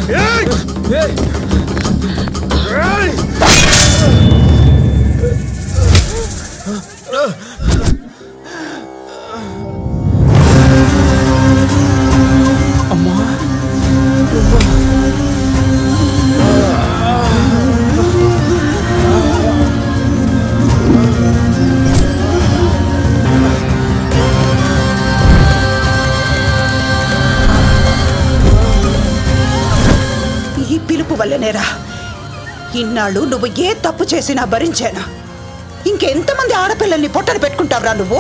ఈ పిలుపు వల్లనేరా ఇన్నాళ్ళు నువ్వు ఏ తప్పు చేసినా భరించాను ఇంకెంతమంది ఆడపిల్లల్ని పొట్టన పెట్టుకుంటావురా నువ్వు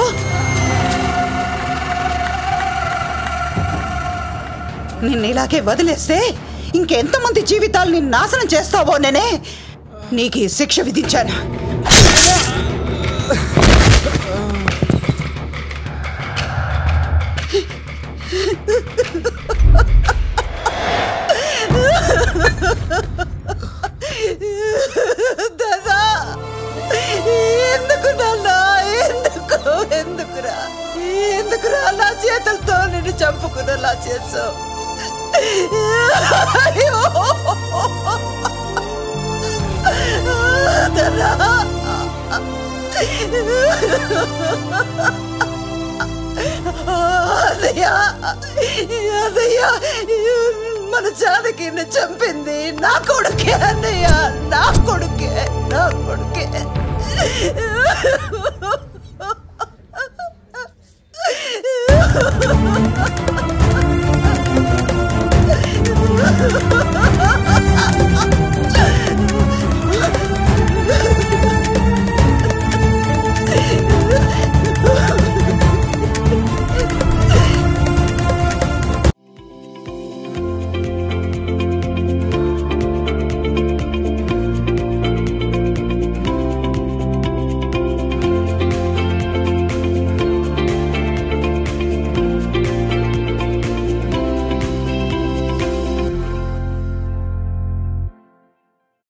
నిన్ను ఇలాగే వదిలేస్తే ఇంకెంతమంది జీవితాల్ని నాశనం చేస్తావో నేనే నీకు ఈ శిక్ష విధించాను దాదా ఎందుకు నాన్న ఎందుకు ఎందుకురా ఎందుకురా నా చేతులతో నిన్ను చంపుకునేలా చేసావు అయ్యో! దాదా! అదయ్యా అదయ్యా మన జానకి చంపింది నా కొడుకే అన్నయ్య నా కొడుకే నా కొడుకే Ha ha ha!